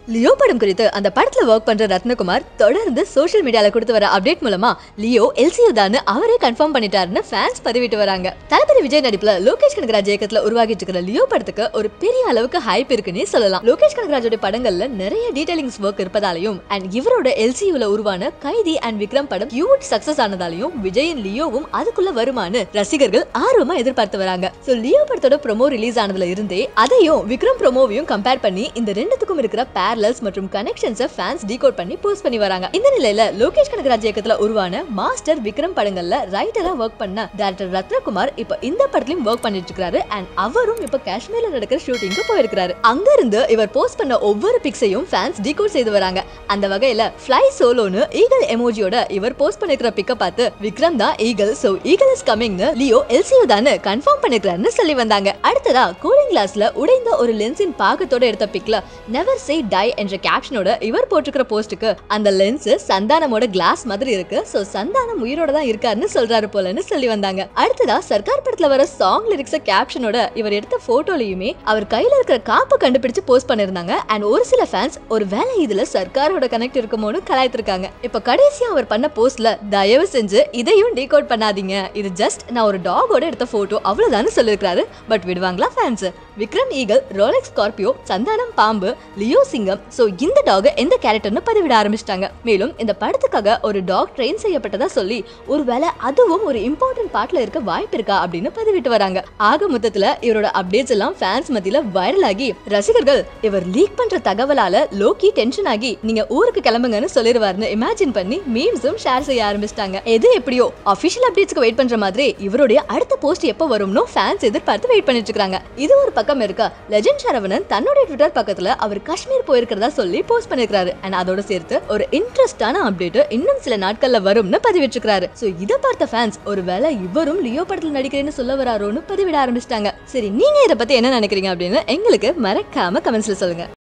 Leo படம் குறித்து அந்த படத்துல ஒர்க் பண்ற ரத்னகுமார் தொடர்ந்து சோஷியல் மீடியால கொடுத்து வர அப்டேட் மூலமா லியோ எல்சியூ தான் அவரே கன்ஃபார்ம் பண்ணிட்டாருன்னு ஃபேன்ஸ் பதிவிட்டு வராங்க தளபதி விஜய் நடிப்புல லோகேஷ் கனகராஜ் இயக்கத்துல உருவாகிட்டு இருக்கிற லியோ படத்துக்கு ஒரு பெரிய அளவுக்கு ஹைப் இருக்குன்னே சொல்லலாம் லோகேஷ் கனகராஜோட படங்கள்ல நிறைய டீடைலிங்ஸ் ஒர்க் இருப்பதாலையும் அண்ட் இவரோட எல்சியூல உருவான கைதி அண்ட் விக்ரம் படம் ஹியூஜ் சக்சஸ் ஆனதாலையும் விஜயின் லியோவும் அதுக்குள்ள வருமானு ரசிகர்கள் ஆர்வமா எதிர்பார்த்து வராங்க சோ லியோ படத்தோட ப்ரோமோ ரிலீஸ் ஆனதுல இருந்தே அதையும் விக்ரம் ப்ரோமோவையும் கம்பேர் பண்ணி இந்த ரெண்டுத்துக்கும் இருக்கிற பேரலல்ஸ் மற்றும் கனெக்ஷன்ஸை ஃபேன்ஸ் டீகோட் பண்ணி போஸ்ட் பண்ணி வராங்க இந்த நிலையில லோகேஷ் கனகராஜ் இயக்கத்துல உருவான மாஸ்டர் விக்ரம் படங்கள்ல ரைட்டரா ஒர்க் பண்ண டேரக்டர் ரத்னகுமார் இப்ப இந்த படத்துலயும் ஒர்க் பண்ணிட்டு இருக்காரு அண்ட் அவரும் இப்ப காஷ்மீர்ல நடக்கிற ஷூட்டிங்க்கு போயிருக்காரு அங்க இருந்து இவர் போஸ்ட் பண்ண ஒவ்வொரு பிக்ஸையும் ஃபேன்ஸ் டீகோட் செய்து வராங்க அந்த வகையில ஃப்ளை சோலோன்னு ஈகல் எமோஜியோட இவர் போஸ்ட் பண்ணிருக்கிற பிக்க பார்த்து விக்ரம் தான் ஈகல் சோ ஈகல் இஸ் கமிங்னு லியோ எல்சியூ தான் கன்ஃபார்ம் பண்ணிருக்காருன்னு சொல்லி வந்தாங்க அடுத்ததா கூலிங் கிளாஸ்ல உடைந்த ஒரு லென்ஸின் பாகத்தோட எடுத்த பிக்ல நெவர் சே டை என்ற கேப்ஷனோட இவர் போட்டிருக்கிற போஸ்ட்டுக்கு அந்த லென்ஸ் சந்தானமோட கிளாஸ் மாதிரி இருக்கு சோ சந்தானம் உயிரோட தான் இருக்காருன்னு சொல்றாரு போலன்னு சொல்லி வந்தாங்க அடுத்ததா சர்க்கார் படத்துல வர சாங் லிரிக்ஸ் கேப்ஷனோட இவர் எடுத்த போட்டோலயுமே அவர் கையில இருக்கிற காப்பை கண்டுபிடிச்சு போஸ்ட் பண்ணிருந்தாங்க அண்ட் ஒரு சில ஃபேன்ஸ் ஒரு வேலை இதுல சர்க்காரோட கனெக்ட் இருக்குமோன்னு கலாய்த்திருக்காங்க இப்ப கடைசியா அவர் பண்ண போஸ்ட்ல தயவு செஞ்சு இதையும் டீகோட் பண்ணாதீங்க இது ஜஸ்ட் நான் ஒரு டாகோட எடுத்த போட்டோ அவ்வளவுதான்னு சொல்லிருக்காரு பட் விடுவாங்களா fans Vikram Eagle Rolex Scorpio Santhanam பாம்பு லியோ சிங்கம் சோ இந்த டாக் எந்த கேரக்டர்னு பதிவிட ஆரம்பிச்சிட்டாங்க மேலும் இந்த படத்துக்காக ஒரு டாக் ட்ரெயின் செய்யப்பட்டதா சொல்லி ஒருவேளை அதுவும் ஒரு இம்பார்ட்டன்ட் பார்ட்ல இருக்க வாய்ப்பு இருக்கா அப்படின்னு பதிவிட்டு வராங்க ஆக மொத்தத்துல இவரோட அப்டேட்ஸ் எல்லாம் ஃபேன்ஸ் மத்தியில வைரல் ஆகி ரசிகர்கள் இவர் லீக் பண்ற தகவலால லோக்கி டென்ஷன் ஆகி நீங்க ஊருக்கு கிளம்புங்கன்னு சொல்லிருவாருன்னு இமேஜின் பண்ணி மீம்ஸும் ஷேர் செய்ய ஆரம்பிச்சிட்டாங்க எது எப்படியோ அபிஷியல் அப்டேட்ஸ்க்கு வெயிட் பண்ற மாதிரி இவருடைய அடுத்த போஸ்ட் எப்போ வரும்னு ஃபேன்ஸ் எதிர்பார்த்து வெயிட் பண்ணிட்டு இருக்காங்க இது ஒரு பக்கம் இருக்க லெஜண்ட் சரவணன் தன்னுடைய ட்விட்டர் பக்கத்துல அவர் காஷ்மீர் போயிருக்கிறதா சொல்லி போஸ்ட் பண்ணிருக்காரு அண்ட் அதோட சேர்த்து ஒரு இன்ட்ரெஸ்டான அப்டேட் இன்னும் சில நாட்கள்ல வரும்னு பதிவிட்டிருக்காரு சோ இத பார்த்த ஃபேன்ஸ் ஒருவேளை இவரும் லியோ படத்துல நடிக்கிறேன்னு சொல்ல வராரோன்னு பதிவிட ஆரம்பிச்சிட்டாங்க சரி நீங்க இத பத்தி என்ன நினைக்கிறீங்க அப்படின்னு எங்களுக்கு மறக்காம கமெண்ட்ஸ்ல சொல்லுங்க